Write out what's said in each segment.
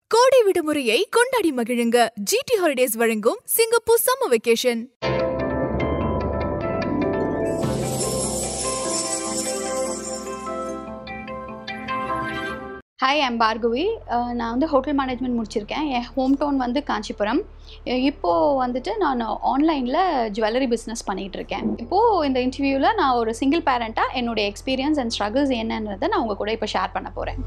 கோடை விடுமுறையை கொண்டாடி மகிழுங்க ஜிடி ஹாலிடேஸ் வழங்கும் Singapore summer vacation hi I'm Bhargavi uh நான் வந்து ஹோட்டல் மேனேஜ்மெண்ட் முடிச்சிருக்கேன் என் ஹோம் டவுன் வந்து காஞ்சிபுரம் அஹ் இப்போது வந்துட்டு நான் ஆன்லைனில் ஜுவல்லரி பிஸ்னஸ் பண்ணிகிட்டு இருக்கேன் இப்போது இந்த இன்டர்வியூவில் நான் ஒரு சிங்கிள் பேரண்ட்டாக என்னுடைய எக்ஸ்பீரியன்ஸ் அண்ட் ஸ்ட்ரகிள்ஸ் என்னன்றதை நான் உங்கள் கூட இப்போ ஷேர் பண்ண போகிறேன்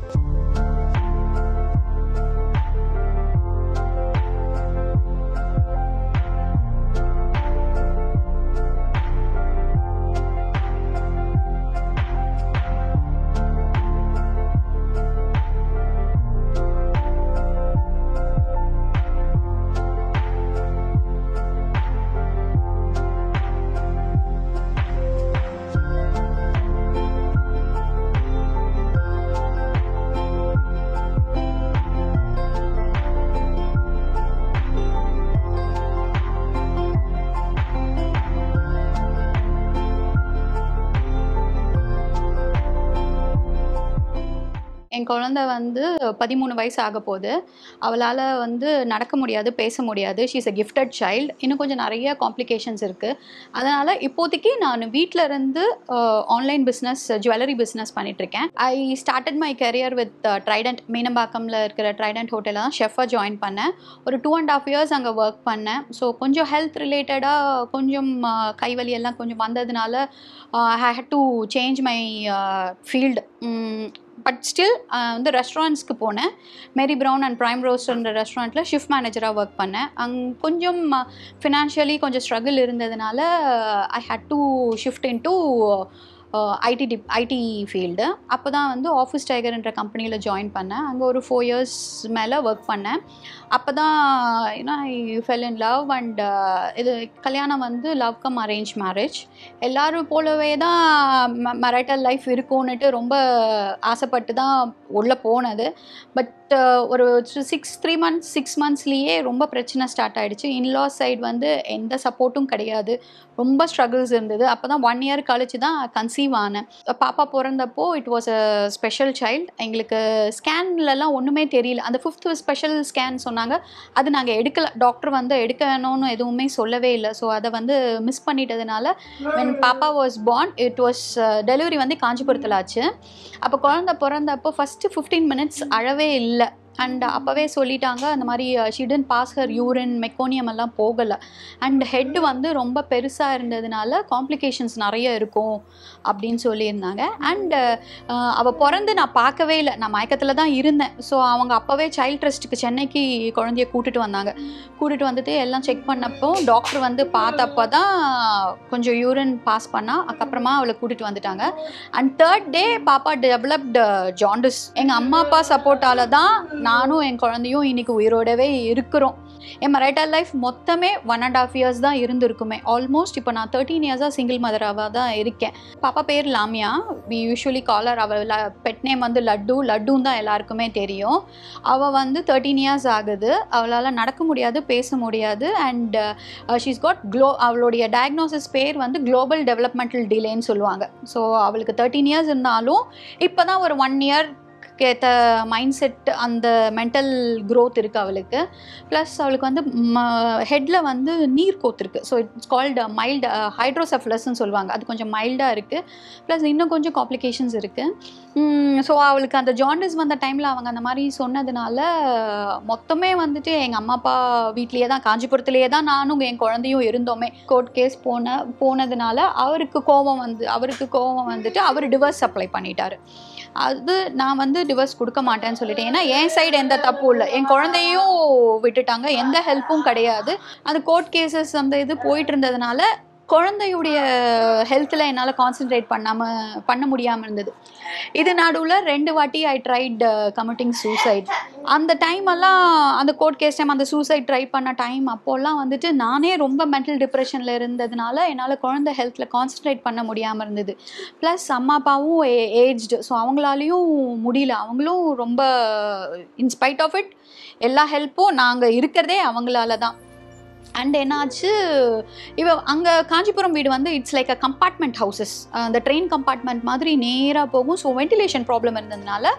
என் குழந்தை வந்து பதிமூணு வயசு ஆக போகுது அவளால் வந்து நடக்க முடியாது பேச முடியாது she is a gifted child இன்னும் கொஞ்சம் நிறைய காம்ப்ளிகேஷன்ஸ் இருக்குது அதனால் இப்போதைக்கு நான் வீட்டில் இருந்து ஆன்லைன் பிஸ்னஸ் ஜுவல்லரி பிஸ்னஸ் பண்ணிகிட்ருக்கேன் I started my career with Trident மீனம்பாக்கமில் இருக்கிற ட்ரைடண்ட் ஹோட்டலில் தான் ஷெஃபாக ஜாயின் பண்ணேன் ஒரு டூ அண்ட் ஆஃப் இயர்ஸ் அங்கே ஒர்க் பண்ணேன் ஸோ கொஞ்சம் ஹெல்த் ரிலேட்டடாக கொஞ்சம் அஹ், கைவலி எல்லாம் கொஞ்சம் வந்ததுனால I had to change my field but still வந்து ரெஸ்டாரண்ட்ஸ்க்கு போனேன் மேரி ப்ரௌன் அண்ட் ப்ரைம் ரோஸ்ட்ன்ற ரெஸ்டாரண்ட்டில் ஷிஃப்ட் மேனேஜராக ஒர்க் பண்ணேன் அங் கொஞ்சம் ஃபினான்ஷியலி கொஞ்சம் ஸ்ட்ரகிள் இருந்ததுனால I had to shift into IT டிப் ஐடி ஃபீல்டு அப்போ தான் வந்து ஆஃபீஸ் டைகர்ன்ற கம்பெனியில் ஜாயின் பண்ணேன் அங்கே ஒரு ஃபோர் இயர்ஸ் மேலே ஒர்க் பண்ணேன் அப்போ தான் ஏன்னா I fell in love and இது கல்யாணம் வந்து லவ் கம் அரேஞ்ச் மேரேஜ் எல்லோரும் போலவே தான் மெரைட்டல் லைஃப் இருக்கும்னுட்டு ரொம்ப ஆசைப்பட்டு தான் உள்ளே போனது பட் ஒரு சிக்ஸ் த்ரீ மந்த்ஸ் சிக்ஸ் மந்த்ஸ்லேயே ரொம்ப பிரச்சனை ஸ்டார்ட் ஆகிடுச்சு இன்லாஸ் சைடு வந்து எந்த சப்போர்ட்டும் கிடையாது ரொம்ப ஸ்ட்ரகிள்ஸ் இருந்தது அப்போ தான் ஒன் இயர் கழிச்சு தான் கன்சீவ் ஆனேன் பாப்பா பிறந்தப்போ it was a special child எங்களுக்கு ஸ்கேன்லலாம் ஒன்றுமே தெரியல அந்த ஃபிஃப்த் ஸ்பெஷல் ஸ்கேன் சொன்னாங்க அது நாங்கள் எடுக்கல டாக்டர் வந்து எடுக்க வேணும்னு எதுவுமே சொல்லவே இல்லை ஸோ அதை வந்து மிஸ் பண்ணிட்டதுனால when பாப்பா was born it was delivery வந்து காஞ்சிபுரத்தில் ஆச்சு அப்போ குழந்த பிறந்தப்போ ஃபஸ்ட்டு ஃபிஃப்டீன் மினிட்ஸ் அழவே இல்லை அண்ட் அப்போவே சொல்லிட்டாங்க அந்த மாதிரி she didn't pass her urine meconium எல்லாம் போகலை அண்ட் ஹெட் வந்து ரொம்ப பெருசாக இருந்ததுனால காம்ப்ளிகேஷன்ஸ் நிறைய இருக்கும் அப்படின்னு சொல்லியிருந்தாங்க அண்ட் அவள் பிறந்து நான் பார்க்கவே இல்லை நான் மயக்கத்தில் தான் இருந்தேன் ஸோ அவங்க அப்போவே சைல்ட் ட்ரஸ்ட்டுக்கு சென்னைக்கு குழந்தைய கூட்டிட்டு வந்தாங்க கூட்டிட்டு வந்துட்டு எல்லாம் செக் பண்ணப்போ டாக்டர் வந்து பார்த்தப்போ தான் கொஞ்சம் யூரின் பாஸ் பண்ணா அதுக்கப்புறமா அவளை கூட்டிட்டு வந்துட்டாங்க அண்ட் தேர்ட் டே பாப்பா டெவலப்டு ஜாண்டிஸ் எங்கள் அம்மா அப்பா சப்போர்ட்டால தான் நானும் என் குழந்தையும் இன்னைக்கு உயிரோடவே இருக்கிறோம் என் மரைட்டல் லைஃப் மொத்தமே ஒன் அண்ட் ஆஃப் இயர்ஸ் தான் இருந்திருக்குமே ஆல்மோஸ்ட் இப்போ நான் தேர்ட்டீன் இயர்ஸாக சிங்கிள் மதராவாக தான் இருக்கேன் பாப்பா பேர் லாமியா வி யூஸ்வலி காலர் அவள் பெட் நேம் வந்து லட்டு லட்டுன்னு தான் எல்லாருக்குமே தெரியும் அவள் வந்து தேர்ட்டீன் இயர்ஸ் ஆகுது அவளால் நடக்க முடியாது பேச முடியாது அண்ட் ஷீஸ் காட் க்ளோ அவளுடைய டயக்னோசிஸ் பேர் வந்து குளோபல் டெவலப்மெண்டல் டிலேன்னு சொல்லுவாங்க ஸோ அவளுக்கு தேர்ட்டீன் இயர்ஸ் இருந்தாலும் இப்போ தான் ஒரு ஒன் இயர் ஏற்ற மைண்ட் செட் அந்த மென்டல் க்ரோத் இருக்குது அவளுக்கு ப்ளஸ் அவளுக்கு வந்து ஹெட்டில் வந்து நீர் கோத்துருக்கு ஸோ இட்ஸ் கால்டு மைல்டு ஹைட்ரோசெஃப்லஸ்ன்னு சொல்லுவாங்க அது கொஞ்சம் மைல்டாக இருக்குது ப்ளஸ் இன்னும் கொஞ்சம் காம்ப்ளிகேஷன்ஸ் இருக்குது ஸோ அவளுக்கு அந்த ஜாண்டிஸ் வந்த டைமில் அவங்க அந்த மாதிரி சொன்னதுனால மொத்தமே வந்துட்டு எங்கள் அம்மா அப்பா வீட்லேயே தான் காஞ்சிபுரத்துலேயே தான் நானும் என் குழந்தையும் இருந்தோமே கோர்ட் கேஸ் போன போனதுனால அவருக்கு கோபம் வந்து அவருக்கு கோபம் வந்துட்டு அவர் டிவர்ஸ் அப்ளை பண்ணிட்டாரு அது நான் வந்து டிவர்ஸ் கொடுக்க மாட்டேன்னு சொல்லிட்டேன் ஏன்னா என் சைடு எந்த தப்பும் இல்லை என் குழந்தையும் விட்டுட்டாங்க எந்த ஹெல்ப்பும் கிடையாது அந்த கோர்ட் கேசஸ் அந்த இது போயிட்டு இருந்ததுனால குழந்தையுடைய ஹெல்த்தில் என்னால் கான்சென்ட்ரேட் பண்ணாமல் பண்ண முடியாமல் இருந்தது இது நடுவில் ரெண்டு வாட்டி ஐ ட்ரைட் கமிட்டிங் சூசைட் அந்த டைம் எல்லாம் அந்த கோர்ட் கேஸ் டைம் அந்த சூசைட் ட்ரை பண்ண டைம் அப்போல்லாம் வந்துட்டு நானே ரொம்ப மென்டல் டிப்ரெஷனில் இருந்ததுனால என்னால் குழந்தை ஹெல்த்தில் கான்சென்ட்ரேட் பண்ண முடியாமல் இருந்தது ப்ளஸ் அம்மா அப்பாவும் ஏஜ்டு ஸோ அவங்களாலையும் முடியல அவங்களும் ரொம்ப இன்ஸ்பைட் ஆஃப் இட் எல்லா ஹெல்ப்பும் நாங்கள் இருக்கிறதே அவங்களால தான் அண்ட் என்னாச்சு இவ அங்கே காஞ்சிபுரம் வீடு வந்து it's like a compartment houses அந்த ட்ரெயின் கம்பார்ட்மெண்ட் மாதிரி நேராக போகும் ஸோ வென்டிலேஷன் ப்ராப்ளம் இருந்ததுனால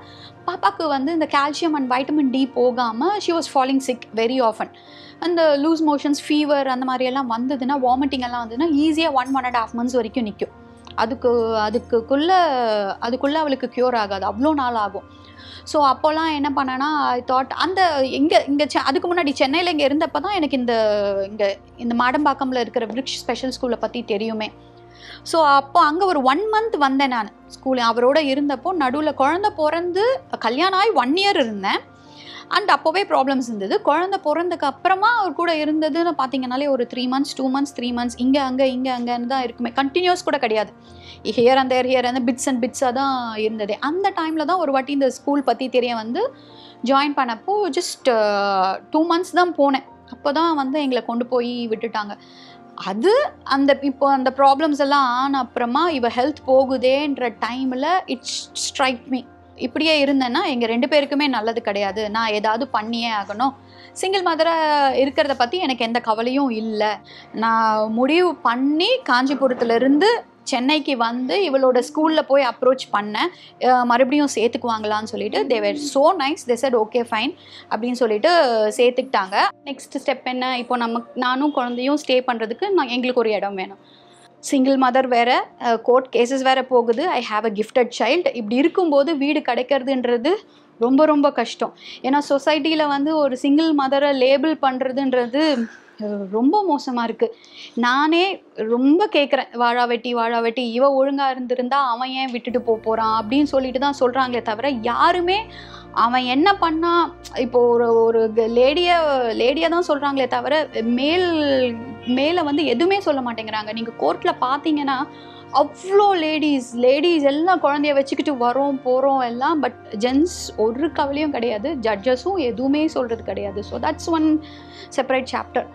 பாப்பாக்கு வந்து இந்த கால்சியம் அண்ட் வைட்டமின் டி போகாமல் she was falling sick very often அந்த லூஸ் மோஷன்ஸ் ஃபீவர் அந்த மாதிரி எல்லாம் வந்ததுன்னா வாமிட்டிங் எல்லாம் வந்ததுன்னா ஈஸியாக one one and half months வரைக்கும் நிற்கும் அதுக்கு அதுக்குள்ளே அதுக்குள்ளே அவளுக்கு க்யூர் ஆகாது அவ்வளோ நாள் ஆகும் ஸோ அப்போல்லாம் என்ன பண்ணேன்னா ஐ தாட் அந்த இங்கே இங்கே அதுக்கு முன்னாடி சென்னையில் இங்கே இருந்தப்போ தான் எனக்கு இந்த இங்கே இந்த மாடம்பாக்கமில் இருக்கிற விரிக்ஷ் ஸ்பெஷல் ஸ்கூலை பற்றி தெரியுமே ஸோ அப்போ அங்கே ஒரு ஒன் மந்த் வந்தேன் நான் ஸ்கூல் அவரோட இருந்தப்போ நடுவில் குழந்த பிறந்து கல்யாணம் ஆகி ஒன் இயர் இருந்தேன் அண்ட் அப்போவே ப்ராப்ளம்ஸ் இருந்தது குழந்த பிறந்ததுக்கு அப்புறமா அவர் கூட இருந்ததுன்னு பார்த்தீங்கனாலே ஒரு three months two months three months இங்கே அங்கே இங்கே அங்கேன்னு தான் இருக்குமே கண்டினியூஸ் கூட கிடையாது ஹியர் அந்த ஹியர் அந்த பிட்ஸ் அண்ட் பிட்ஸாக தான் இருந்தது அந்த டைமில் தான் ஒரு வாட்டி இந்த ஸ்கூல் பற்றி தெரிய வந்து ஜாயின் பண்ணப்போ ஜஸ்ட் டூ மந்த்ஸ் தான் போனேன் அப்போ தான் வந்து எங்களை கொண்டு போய் விட்டுட்டாங்க அது அந்த இப்போ அந்த ப்ராப்ளம்ஸ் எல்லாம் ஆன அப்புறமா இவ ஹெல்த் போகுதேன்ற டைமில் இட்ஸ் ஸ்ட்ரைக் மீ இப்படியே இருந்தேன்னா எங்கள் ரெண்டு பேருக்குமே நல்லது கிடையாது நான் ஏதாவது பண்ணியே ஆகணும் சிங்கிள் மதராக இருக்கிறத பற்றி எனக்கு எந்த கவலையும் இல்லை நான் முடிவு பண்ணி காஞ்சிபுரத்துலேருந்து சென்னைக்கு வந்து இவளோட ஸ்கூலில் போய் அப்ரோச் பண்ணேன் அஹ் மறுபடியும் சேர்த்துக்குவாங்களான்னு சொல்லிட்டு they were so nice they said okay fine அப்படின்னு சொல்லிட்டு சேர்த்துக்கிட்டாங்க நெக்ஸ்ட் ஸ்டெப் என்ன இப்போ நம்ம நானும் குழந்தையும் ஸ்டே பண்ணுறதுக்கு நான் எங்களுக்கு ஒரு இடம் வேணும் சிங்கிள் மதர் வேறு கோர்ட் கேசஸ் வேறு போகுது I have a gifted child இப்படி இருக்கும்போது வீடு கிடைக்கிறதுன்றது ரொம்ப ரொம்ப கஷ்டம் ஏன்னா சொசைட்டியில் வந்து ஒரு சிங்கிள் மதரை லேபிள் பண்ணுறதுன்றது அஹ், ரொம்ப மோசமாக இருக்குது நானே ரொம்ப கேட்குறேன் வாழா வெட்டி வாழா வெட்டி இவ ஒழுங்காக இருந்திருந்தா அவன் ஏன் விட்டுட்டு போக போகிறான் அப்படின்னு சொல்லிட்டு தான் சொல்கிறாங்களே தவிர யாருமே அவன் என்ன பண்ணா இப்போ ஒரு ஒரு லேடியை லேடியை தான் சொல்கிறாங்களே தவிர மேல் மேலே வந்து எதுவுமே சொல்ல மாட்டேங்கிறாங்க நீங்கள் கோர்ட்டில் பார்த்தீங்கன்னா அவ்வளோ லேடிஸ் லேடிஸ் எல்லாம் குழந்தைய வச்சுக்கிட்டு வரோம் போகிறோம் எல்லாம் பட் ஜென்ஸ் ஒரு கவலையும் கிடையாது ஜட்ஜஸும் எதுவுமே சொல்கிறது கிடையாது so that's one separate chapter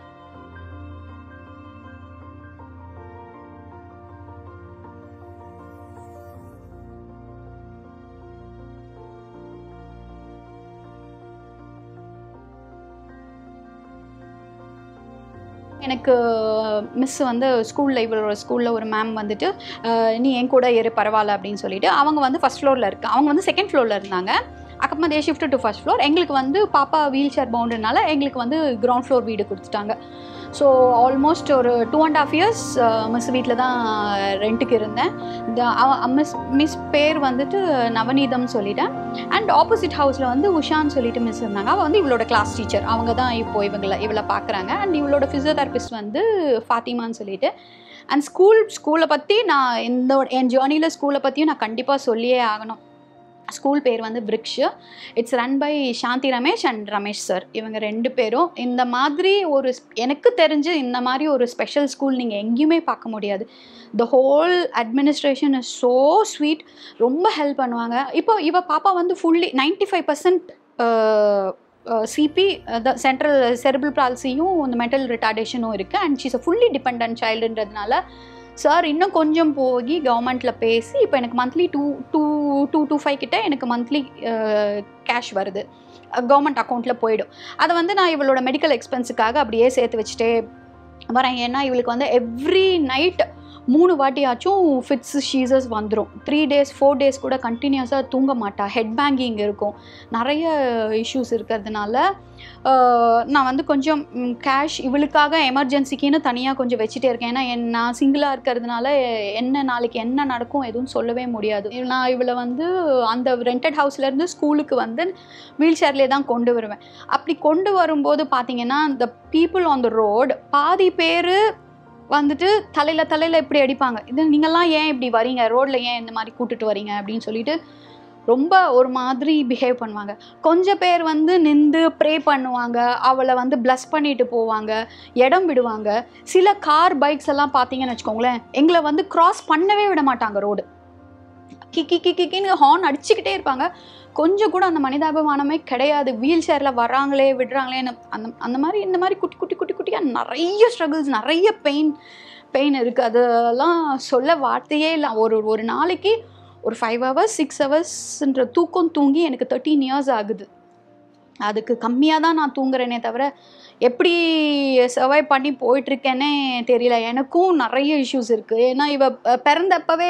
எனக்கு மிஸ் வந்து ஸ்கூலில் இவளோட ஸ்கூலில் ஒரு மேம் வந்துட்டு அஹ், நீ என் கூட இரு பரவாயில்ல அப்படின்னு சொல்லிட்டு அவங்க வந்து ஃபஸ்ட் ஃப்ளோரில் இருக்கு அவங்க வந்து செகண்ட் ஃப்ளோரில் இருந்தாங்க அப்புறமா they shift to first floor எங்களுக்கு வந்து பாப்பா வீல் சேர் பவுண்டுனால எங்களுக்கு வந்து கிரவுண்ட் ஃப்ளோர் வீடு கொடுத்துட்டாங்க ஸோ ஆல்மோஸ்ட் ஒரு two and half years miss வீட்டில் தான் ரெண்ட்டுக்கு இருந்தேன் இந்த மிஸ் மிஸ் பேர் வந்துட்டு நவநீதம் சொல்லிட்டேன் அண்ட் ஆப்போசிட் ஹவுஸில் வந்து உஷான்னு சொல்லிட்டு மிஸ் இருந்தாங்க அவள் வந்து இவளோட கிளாஸ் டீச்சர் அவங்க தான் இப்போ இவங்களை இவளை பார்க்குறாங்க அண்ட் இவளோட ஃபிசியோதெரபிஸ்ட் வந்து ஃபாத்திமான்னு சொல்லிட்டு அண்ட் ஸ்கூல் ஸ்கூலை பற்றி நான் இந்த என் ஜேர்னியில் ஸ்கூலை பற்றியும் நான் கண்டிப்பாக சொல்லியே ஆகணும் ஸ்கூல் பேர் வந்து பிரிக்ஷ் it's run by Shanthi Ramesh and Ramesh sir இவங்க ரெண்டு பேரும் இந்த மாதிரி ஒரு எனக்கு தெரிஞ்சு இந்த மாதிரி ஒரு ஸ்பெஷல் ஸ்கூல் நீங்கள் எங்கேயுமே பார்க்க முடியாது the whole administration is so sweet ரொம்ப ஹெல்ப் பண்ணுவாங்க இப்போ இவ பாப்பா வந்து fully ninety five percent CP central cerebral பால்சியும் இந்த மென்டல் ரிட்டார்டேஷனும் இருக்குது and she's a fully depend சைல்டுன்றதுனால சார் இன்னும் கொஞ்சம் போய் கவர்மெண்ட்டில் பேசி இப்போ எனக்கு monthly two two two two five கிட்ட எனக்கு மந்த்லி கேஷ் வருது கவர்மெண்ட் அக்கௌண்ட்டில் போயிடும் அதை வந்து நான் இவளோட மெடிக்கல் எக்ஸ்பென்ஸுக்காக அப்படியே சேர்த்து வச்சுட்டே வரேன் ஏன்னா இவளுக்கு வந்து எவ்ரி நைட் மூணு வாட்டியாச்சும் ஃபிட்ஸ் ஷீசஸ் வந்துடும் த்ரீ டேஸ் ஃபோர் டேஸ் கூட கண்டினியூஸாக தூங்க மாட்டா ஹெட் பேங்கிங் இருக்கும் நிறைய இஷ்யூஸ் இருக்கிறதுனால ஆஹ், நான் வந்து கொஞ்சம் கேஷ் இவளுக்காக எமர்ஜென்சிக்குன்னு தனியாக கொஞ்சம் வச்சுட்டே இருக்கேன் ஏன்னா என் நான் சிங்கிளாக இருக்கிறதுனால என்ன நாளைக்கு என்ன நடக்கும் எதுவும் சொல்லவே முடியாது நான் இவளை வந்து அந்த ரெண்டட் ஹவுஸ்லேருந்து ஸ்கூலுக்கு வந்து வீல் சேர்லேயே தான் கொண்டு வருவேன் அப்படி கொண்டு வரும்போது பார்த்தீங்கன்னா இந்த பீப்புள் ஆன் த ரோடு பாதி பேர் வந்துட்டு தலையில் தலையில் இப்படி அடிப்பாங்க இது நீங்கள்லாம் ஏன் இப்படி வரீங்க ரோட்டில் ஏன் இந்த மாதிரி கூட்டிட்டு வரீங்க அப்படின்னு சொல்லிட்டு ரொம்ப ஒரு மாதிரி பிஹேவ் பண்ணுவாங்க கொஞ்சம் பேர் வந்து நின்று ப்ரே பண்ணுவாங்க அவளை வந்து ப்ளஸ் பண்ணிட்டு போவாங்க இடம் விடுவாங்க சில கார் பைக்ஸ் எல்லாம் பார்த்தீங்கன்னு வச்சுக்கோங்களேன் எங்களை வந்து கிராஸ் பண்ணவே விட மாட்டாங்க ரோடு கிக்கி கிக்கி கிக்கின்னு ஹார்ன் அடிச்சுக்கிட்டே இருப்பாங்க கொஞ்சம் கூட அந்த மனிதாபிமானமே கிடையாது வீல் சேரில் வர்றாங்களே விடுறாங்களேன்னு அந்த அந்த மாதிரி இந்த மாதிரி குட்டி குட்டி குட்டி குட்டியாக நிறைய ஸ்ட்ரகிள்ஸ் நிறைய பெயின் பெயின் இருக்குது அதெல்லாம் சொல்ல வார்த்தையே இல்லை ஒரு ஒரு நாளைக்கு ஒரு ஃபைவ் ஹவர்ஸ் சிக்ஸ் ஹவர்ஸ்ன்ற தூக்கம் தூங்கி எனக்கு தேர்ட்டீன் இயர்ஸ் ஆகுது அதுக்கு கம்மியாக தான் நான் தூங்குறேனே தவிர எப்படி சர்வை பண்ணி போயிட்டுருக்கேனே தெரியல எனக்கும் நிறைய இஷ்யூஸ் இருக்குது ஏன்னா இவ அஹ், பிறந்தப்பவே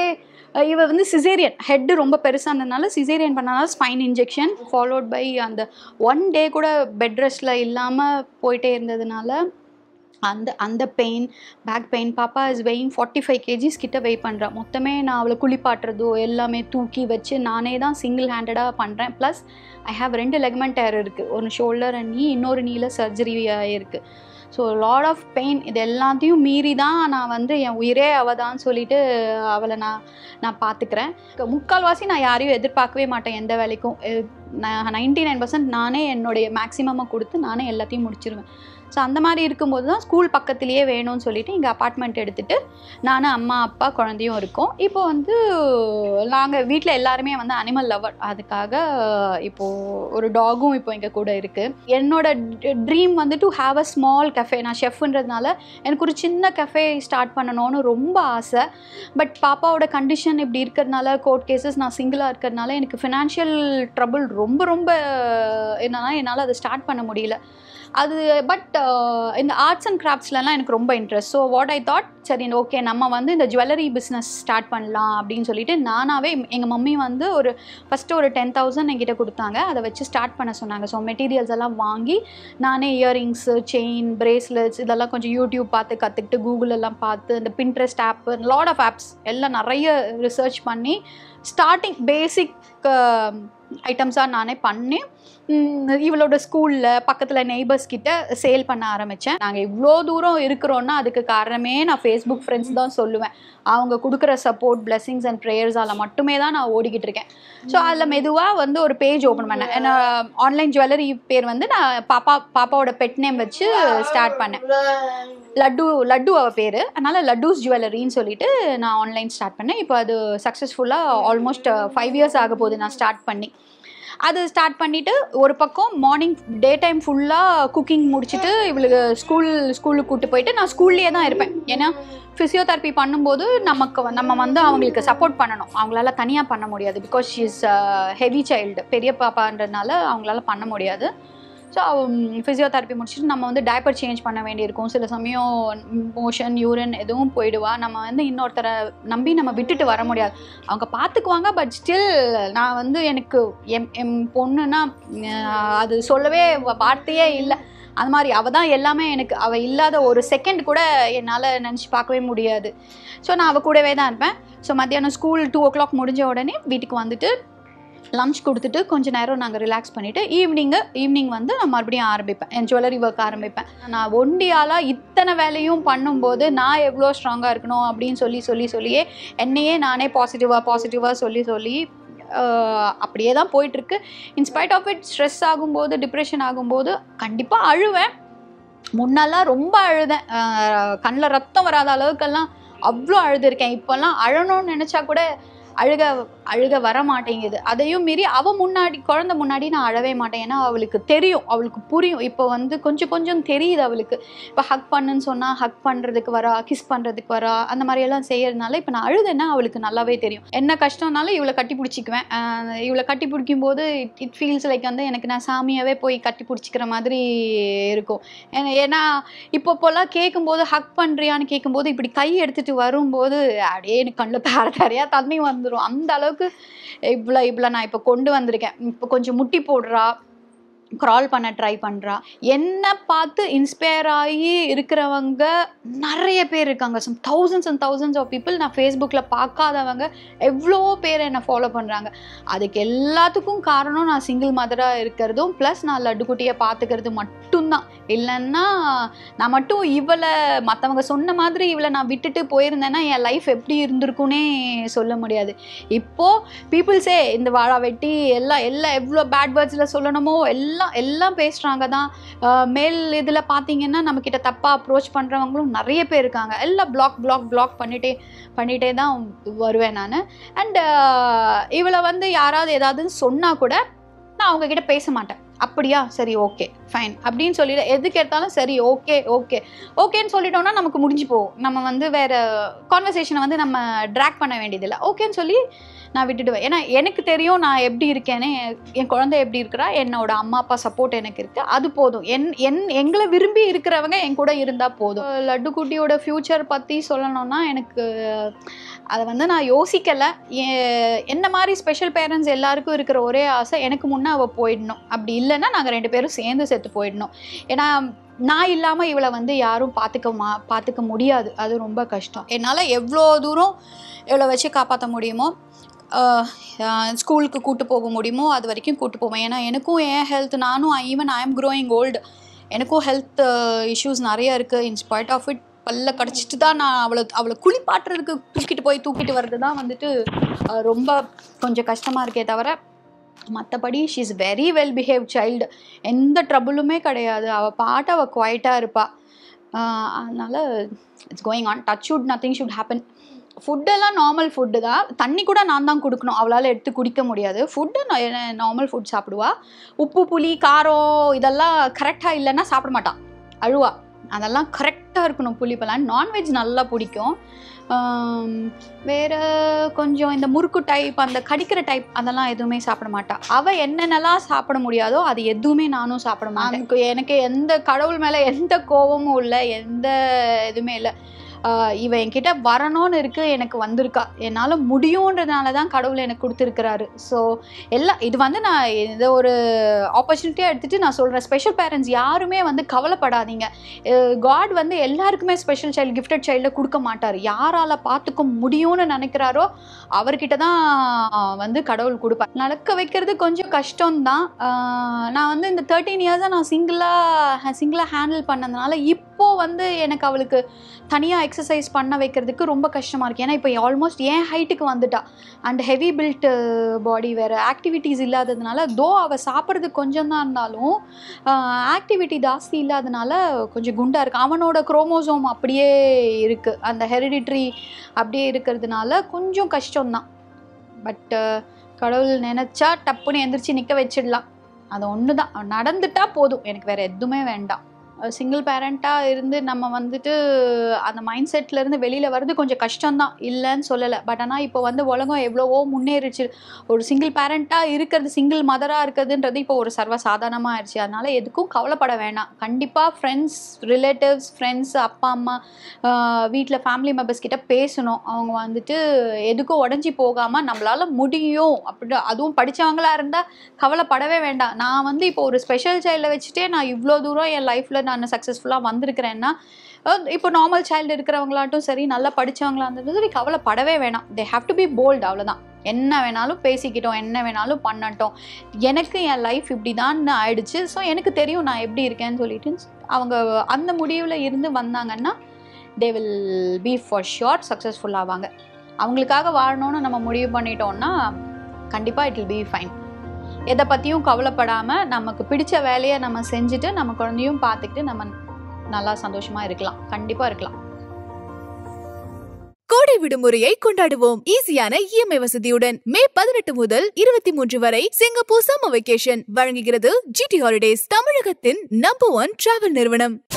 அஹ் இவ வந்து சிசேரியன் ஹெட் ரொம்ப பெருசாக இருந்ததுனால சிசேரியன் பண்ணனால ஸ்பைன் இன்ஜெக்ஷன் ஃபாலோட் பை அந்த ஒன் டே கூட பெட் ரெஸ்ட்டில் இல்லாமல் போயிட்டே இருந்ததுனால அந்த அந்த பெயின் பேக் பெயின் பாப்பா is weighing forty five KGs கிட்ட வெயிட் பண்ணுறேன் மொத்தமே நான் அவளை குளிப்பாட்டுறதோ எல்லாமே தூக்கி வச்சு நானே தான் சிங்கிள் ஹேண்டடாக பண்ணுறேன் ப்ளஸ் ஐ ஹாவ் ரெண்டு லெக்மெண்ட் டயர் இருக்குது ஒரு ஷோல்டர் அண்ட் நீ இன்னொரு நீல சர்ஜரி ஆகிருக்கு ஸோ லாட் ஆஃப் பெயின் இது எல்லாத்தையும் மீறி தான் நான் வந்து என் உயிரே அவதான்னு சொல்லிட்டு அவளை நான் நான் பார்த்துக்கிறேன் முக்கால்வாசி நான் யாரையும் எதிர்பார்க்கவே மாட்டேன் எந்த வேலைக்கும் எ- நான் நைன்டி நைன் பர்சன்ட் நானே என்னுடைய மேக்ஸிமமாக கொடுத்து நானே எல்லாத்தையும் முடிச்சிருவேன் ஸோ அந்த மாதிரி இருக்கும்போது தான் ஸ்கூல் பக்கத்துலேயே வேணும்னு சொல்லிட்டு இங்கே அப்பார்ட்மெண்ட் எடுத்துட்டு நான் அம்மா அப்பா குழந்தையும் இருக்கோம் இப்போ வந்து நாங்கள் வீட்டில் எல்லாருமே வந்து அனிமல் லவர் அதுக்காக இப்போது ஒரு டாகும் இப்போ எங்கள் கூட இருக்குது என்னோட ட்ரீம் வந்து to have a small cafe நான் ஷெஃப்ன்றதுனால எனக்கு ஒரு சின்ன கஃபே ஸ்டார்ட் பண்ணணும்னு ரொம்ப ஆசை பட் பாப்பாவோட கண்டிஷன் இப்படி இருக்கிறதுனால கோர்ட் கேசஸ் நான் சிங்கிளாக இருக்கிறதுனால எனக்கு ஃபினான்ஷியல் ட்ரபிள் ரொம்ப ரொம்ப என்னன்னா என்னால் அதை ஸ்டார்ட் பண்ண முடியல அது பட் இந்த ஆர்ட்ஸ் அண்ட் கிராஃப்ட்ஸ்லலாம் எனக்கு ரொம்ப interest so what I thought சரி ஓகே நம்ம வந்து இந்த ஜுவல்லரி பிஸ்னஸ் ஸ்டார்ட் பண்ணலாம் அப்படின்னு சொல்லிட்டு நானாகவே எங்கள் மம்மி வந்து ஒரு ஃபஸ்ட்டு ஒரு டென் தௌசண்ட் என்கிட்ட கொடுத்தாங்க அதை வச்சு ஸ்டார்ட் பண்ண சொன்னாங்க ஸோ மெட்டீரியல்ஸ் எல்லாம் வாங்கி நானே இயரிங்ஸு செயின் பிரேஸ்லெட்ஸ் இதெல்லாம் கொஞ்சம் யூடியூப் பார்த்து கற்றுக்கிட்டு கூகுள் எல்லாம் பார்த்து இந்த Pinterest app lot of apps எல்லாம் நிறைய ரிசர்ச் பண்ணி ஸ்டார்டிங் பேசிக் ஐட்டம்ஸாக நானே பண்ணி ம், இவளோட ஸ்கூலில் பக்கத்தில் நெய்பர்ஸ் கிட்ட சேல் பண்ண ஆரம்பித்தேன் நாங்கள் இவ்வளோ தூரம் இருக்கிறோன்னா அதுக்கு காரணமே நான் ஃபேஸ்புக் ஃப்ரெண்ட்ஸ் தான் சொல்லுவேன் அவங்க கொடுக்குற சப்போர்ட் blessings அண்ட் ப்ரேயர்ஸால் மட்டுமே தான் நான் ஓடிக்கிட்டு இருக்கேன் ஸோ அதில் மெதுவாக வந்து ஒரு பேஜ் ஓப்பன் பண்ணேன் ஏன்னா ஆன்லைன் ஜுவல்லரி பேர் வந்து நான் பாப்பா பாப்பாவோட பெட் நேம் வச்சு ஸ்டார்ட் பண்ணேன் லட்டு லட்டு அவ பேர் அதனால் லட்டூஸ் ஜுவல்லரின்னு சொல்லிட்டு நான் ஆன்லைன் ஸ்டார்ட் பண்ணேன் இப்போ அது சக்ஸஸ்ஃபுல்லாக ஆல்மோஸ்ட் ஃபைவ் இயர்ஸ் ஆக போகுது நான் ஸ்டார்ட் பண்ணி அது ஸ்டார்ட் பண்ணிவிட்டு ஒரு பக்கம் மார்னிங் டே டைம் ஃபுல்லாக குக்கிங் முடிச்சுட்டு இவளுக்கு ஸ்கூல் ஸ்கூலுக்கு கூட்டு போயிட்டு நான் ஸ்கூல்லேயே தான் இருப்பேன் ஏன்னா ஃபிசியோதெரப்பி பண்ணும்போது நமக்கு வ- நம்ம வந்து அவங்களுக்கு சப்போர்ட் பண்ணணும் அவங்களால தனியாக பண்ண முடியாது because she is heavy child பெரிய பாப்பான்றதுனால அவங்களால பண்ண முடியாது ஸோ ஃபிசியோதெரப்பி முடிச்சுட்டு நம்ம வந்து டைப்பர் சேஞ்ச் பண்ண வேண்டியிருக்கும் சில சமயம் மோஷன் யூரின் எதுவும் போயிடுவா நம்ம வந்து இன்னொருத்தரை நம்பி நம்ம விட்டுட்டு வர முடியாது அவங்க பார்த்துக்குவாங்க பட் ஸ்டில் நான் வந்து எனக்கு எம் எம் பொண்ணுன்னா அஹ், அது சொல்லவே வ- வார்த்தையே இல்லை அது மாதிரி அவள் தான் எல்லாமே எனக்கு அவள் இல்லாத ஒரு செகண்ட் கூட என்னால் நினச்சி பார்க்கவே முடியாது ஸோ நான் அவள் கூடவே தான் இருப்பேன் ஸோ மத்தியானம் ஸ்கூல் டூ ஓ கிளாக் முடிஞ்ச உடனே வீட்டுக்கு வந்துட்டு லஞ்ச் கொடுத்துட்டு கொஞ்ச நேரம் நாங்கள் ரிலாக்ஸ் பண்ணிவிட்டு ஈவினிங்கு ஈவினிங் வந்து நான் மறுபடியும் ஆரம்பிப்பேன் என் ஜுவல்லரி ஒர்க் ஆரம்பிப்பேன் நான் ஒண்டியாலாக இத்தனை வேலையும் பண்ணும்போது நான் எவ்வளோ ஸ்ட்ராங்காக இருக்கணும் அப்படின்னு சொல்லி சொல்லி சொல்லியே என்னையே நானே பாசிட்டிவாக பாசிட்டிவாக சொல்லி சொல்லி ஆஹ், அப்படியே தான் போயிட்டுருக்கு இன்ஸ்பைட் ஆஃப் இட் ஸ்ட்ரெஸ் ஆகும்போது டிப்ரெஷன் ஆகும்போது கண்டிப்பாக அழுவேன் முன்னெல்லாம் ரொம்ப அழுதேன் கண்ணில் ரத்தம் வராத அளவுக்கெல்லாம் அவ்வளோ அழுதுருக்கேன் இப்போல்லாம் அழணும்னு நினச்சா கூட அழுக அழுக வர மாட்டேங்குது அதையும் மீறி அவள் முன்னாடி குழந்தை முன்னாடி நான் அழவே மாட்டேன் ஏன்னா அவளுக்கு தெரியும் அவளுக்கு புரியும் இப்போ வந்து கொஞ்சம் கொஞ்சம் தெரியுது அவளுக்கு இப்போ ஹக் பண்ணுன்னு சொன்னால் ஹக் பண்ணுறதுக்கு வரா கிஸ் பண்ணுறதுக்கு வரா அந்த மாதிரி எல்லாம் செய்யறதுனால இப்போ நான் அழுதேன்னா அவளுக்கு நல்லாவே தெரியும் என்ன கஷ்டம்னாலும் இவளை கட்டி பிடிச்சிக்குவேன் ஆஹ் இவளை கட்டி பிடிக்கும் போது இட் இட் ஃபீல்ஸ் லைக் வந்து எனக்கு நான் சாமியாகவே போய் கட்டி பிடிச்சிக்கிற மாதிரி இருக்கும் ஏன்னா- ஏன்னா இப்போ போலாம் கேட்கும்போது ஹக் பண்ணுறியான்னு கேட்கும்போது இப்படி கை எடுத்துட்டு வரும்போது அப்படியே எனக்கு கண்ணில் தார தாரையாக தண்ணி வந்துடும் அந்த அளவுக்கு இவ்வளோ இவ்வளோ நான் இப்போ கொண்டு வந்திருக்கேன் இப்போ கொஞ்சம் முட்டி போடுறா க்ரால் பண்ண ட்ரை பண்ணுறா என்னை பார்த்து இன்ஸ்பயர் ஆகி இருக்கிறவங்க நிறைய பேர் இருக்காங்க some thousands and thousands of people நான் ஃபேஸ்புக்கில் பார்க்காதவங்க எவ்வளோ பேர் என்னை ஃபாலோ பண்ணுறாங்க அதுக்கு எல்லாத்துக்கும் காரணம் நான் சிங்கிள் மதராக இருக்கிறதும் ப்ளஸ் நான் லட்டுக்குட்டியை பார்த்துக்கிறது மட்டும்தான் இல்லைன்னா நான் மட்டும் இவளை மற்றவங்க சொன்ன மாதிரி இவளை நான் விட்டுட்டு போயிருந்தேன்னா என் லைஃப் எப்படி இருந்திருக்குன்னே சொல்ல முடியாது இப்போது பீப்புள்ஸே இந்த வாழா வெட்டி எல்லாம் எல்லாம் எவ்வளோ பேட் வேர்ட்ஸில் சொல்லணுமோ எல்லாம் எல்லாம் பேசுகிறாங்க தான் அஹ் மேல் இதில் பார்த்தீங்கன்னா நம்மக்கிட்ட தப்பாக அப்ரோச் பண்ணுறவங்களும் நிறைய பேர் இருக்காங்க எல்லாம் பிளாக் பிளாக் பிளாக் பண்ணிட்டே பண்ணிகிட்டே தான் வருவேன் நான் அண்டு இவளை வந்து யாராவது ஏதாவது சொன்னால் கூட நான் அவங்கக்கிட்ட பேச மாட்டேன் அப்படியா சரி ஓகே ஃபைன் அப்படின்னு சொல்லிட்டு எதுக்கு எடுத்தாலும் சரி ஓகே ஓகே ஓகேன்னு சொல்லிட்டோம்னா நமக்கு முடிஞ்சு போகும் நம்ம வந்து வேற கான்வர்சேஷனை வந்து நம்ம ட்ராக் பண்ண வேண்டியதில்லை ஓகேன்னு சொல்லி நான் விட்டுடுவேன் ஏன்னா எனக்கு தெரியும் நான் எப்படி இருக்கேன்னு என் குழந்தை எப்படி இருக்கிறா என்னோட அம்மா அப்பா சப்போர்ட் எனக்கு இருக்கு அது போதும் என் என் எங்களை விரும்பி இருக்கிறவங்க என் கூட இருந்தால் போதும் லட்டு குட்டியோட ஃப்யூச்சர் பற்றி சொல்லணும்னா எனக்கு அதை வந்து நான் யோசிக்கலை என்ன மாதிரி ஸ்பெஷல் பேரண்ட்ஸ் எல்லாருக்கும் இருக்கிற ஒரே ஆசை எனக்கு முன்னே அவள் போயிடணும் அப்படி இல்லைன்னா நாங்கள் ரெண்டு பேரும் சேர்ந்து செத்து போயிடணும் ஏன்னா நான் இல்லாமல் இவளை வந்து யாரும் பார்த்துக்க மா பார்த்துக்க முடியாது அது ரொம்ப கஷ்டம் என்னால் எவ்வளோ தூரம் இவளை வச்சு காப்பாற்ற முடியுமோ ஸ்கூலுக்கு கூட்டு போக முடியுமோ அது வரைக்கும் கூட்டு போவேன் ஏன்னா எனக்கும் என் ஹெல்த் நானும் even I am growing old எனக்கும் ஹெல்த் இஷ்யூஸ் நிறைய இருக்குது இன்ஸ்பைட் ஆஃப் இட் பல்ல கடிச்சிட்டு தான் நான் அவளை அவளை குளிப்பாட்டுறதுக்கு தூக்கிட்டு போய் தூக்கிட்டு வர்றது தான் வந்துட்டு அஹ், ரொம்ப கொஞ்சம் கஷ்டமாக இருக்கே தவிர மற்றபடி she is very well behave child எந்த ட்ரபுளுமே கிடையாது அவள் பாட்டு அவள் குவைட்டாக இருப்பாள் அதனால் it's going on touch wood nothing should happen ஃபுட்டெல்லாம் நார்மல் ஃபுட்டு தான் தண்ணி கூட நான் தான் கொடுக்கணும் அவளால் எடுத்து குடிக்க முடியாது ஃபுட்டு நார்மல் ஃபுட் சாப்பிடுவா உப்பு புளி காரம் இதெல்லாம் கரெக்டாக இல்லைன்னா சாப்பிட மாட்டான் அழுவா அதெல்லாம் கரெக்டாக இருக்கணும் புளிப்பெல்லாம் நான்வெஜ் நல்லா பிடிக்கும் ஆம், வேற கொஞ்சம் இந்த முறுக்கு டைப் அந்த கடிக்கிற டைப் அதெல்லாம் எதுவுமே சாப்பிட மாட்டா அவ என்னென்னலாம் சாப்பிட முடியாதோ அது எதுவுமே நானும் சாப்பிட மாட்டேன் எனக்கு- எனக்கு எந்த கடவுள் மேலே எந்த கோபமும் இல்லை எந்த இதுவுமே இல்லை ஆஹ் இவ என்கிட்ட வரணும்னு இருக்கு எனக்கு வந்திருக்கா என்னால் முடியுன்றதுனால தான் கடவுள் எனக்கு கொடுத்துருக்கிறாரு ஸோ எல்லாம் இது வந்து நான் இதை ஒரு ஆப்பர்ச்சுனிட்டியாக எடுத்துகிட்டு நான் சொல்கிறேன் ஸ்பெஷல் பேரண்ட்ஸ் யாருமே வந்து கவலைப்படாதீங்க காட் வந்து எல்லாருக்குமே ஸ்பெஷல் சைல்டு கிஃப்டட் சைல்டை கொடுக்க மாட்டார் யாரால் பார்த்துக்க முடியும்னு நினைக்கிறாரோ அவர்கிட்ட தான் வந்து கடவுள் கொடுப்பார் நடக்க வைக்கிறது கொஞ்சம் கஷ்டம்தான் ஆஹ் நான் வந்து இந்த தேர்ட்டீன் இயர்ஸாக நான் சிங்கிளாக சிங்கிளாக ஹேண்டில் பண்ணதுனால இப்போ வந்து எனக்கு அவளுக்கு தனியாக எக்ஸசைஸ் பண்ண வைக்கிறதுக்கு ரொம்ப கஷ்டமாக இருக்குது ஏன்னா இப்போ ஆல்மோஸ்ட் என் ஹைட்டுக்கு வந்துட்டா அண்ட் ஹெவி பில்ட் பாடி வேறு ஆக்டிவிட்டீஸ் இல்லாததுனால தோ அவள் சாப்பிட்றது கொஞ்சம் தான் இருந்தாலும் ஆக்டிவிட்டி ஜாஸ்தி இல்லாதனால கொஞ்சம் குண்டாக இருக்கு அவனோட குரோமோசோம் அப்படியே இருக்குது அந்த ஹெரிடிட்ரி அப்படியே இருக்கிறதுனால கொஞ்சம் கஷ்டம்தான் பட் கடவுள் நினச்சா டப்புன்னு எந்திரிச்சு நிற்க வச்சிடலாம் அது ஒன்று தான் நடந்துட்டா போதும் எனக்கு வேறு எதுவுமே வேண்டாம் சிங்கிள் பேரண்ட்டாக இருந்து நம்ம வந்துட்டு அந்த மைண்ட் செட்லேருந்து வெளியில் வர்றது கொஞ்சம் கஷ்டம்தான் இல்லைன்னு சொல்லலை பட் ஆனால் இப்போ வந்து உலகம் எவ்வளவோ முன்னேறிச்சு ஒரு சிங்கிள் பேரண்ட்டாக இருக்கிறது சிங்கிள் மதராக இருக்கிறதுன்றது இப்போ ஒரு சர்வ சாதாரணமாக ஆயிடுச்சு அதனால் எதுக்கும் கவலைப்பட வேணாம் கண்டிப்பாக ஃப்ரெண்ட்ஸ் ரிலேட்டிவ்ஸ் ஃப்ரெண்ட்ஸ் அப்பா அம்மா வீட்டில் ஃபேமிலி மெம்பர்ஸ் கிட்ட பேசணும் அவங்க வந்துட்டு எதுக்கும் உடஞ்சி போகாமல் நம்மளால முடியும் அப்படி அதுவும் படித்தவங்களா இருந்தால் கவலைப்படவே வேண்டாம் நான் வந்து இப்போ ஒரு ஸ்பெஷல் சைல்டை வச்சுட்டே நான் இவ்வளோ தூரம் என் லைஃப்பில் நான் சக்ஸஸ்ஃபுல்லாக வந்திருக்கிறேன்னா அஹ் இப்போ நார்மல் சைல்டு இருக்கிறவங்களாட்டும் சரி நல்லா படித்தவங்களா இருந்தது சரி கவலைப்படவே வேணாம் they have to be bold அவ்வளோதான் என்ன வேணாலும் பேசிக்கிட்டோம் என்ன வேணாலும் பண்ணட்டும் எனக்கு என் லைஃப் இப்படி தான் ஆயிடுச்சு ஸோ எனக்கு தெரியும் நான் எப்படி இருக்கேன்னு சொல்லிட்டு அவங்க அந்த முடிவில் இருந்து வந்தாங்கன்னா they will be for sure successful ஆவாங்க அவங்களுக்காக வாழணும்னு நம்ம முடிவு பண்ணிட்டோம்னா கண்டிப்பாக இட் வில் பி ஃபைன் எதை பற்றியும் கவலைப்படாமல் நமக்கு பிடிச்ச வேலையை நம்ம செஞ்சுட்டு நம்ம குழந்தையும் பார்த்துக்கிட்டு நம்ம நல்லா சந்தோஷமாக இருக்கலாம் கண்டிப்பாக இருக்கலாம் கோடை விடுமுறையை கொண்டாடுவோம் ஈஸியான இஎம்ஐ வசதியுடன் மே பதினெட்டு முதல் இருபத்தி மூன்று வரை சிங்கப்பூர் சம்மர் வெக்கேஷன் வழங்குகிறது ஜிடி ஹாலிடேஸ் தமிழகத்தின் நம்பர் ஒன் டிராவல் நிறுவனம்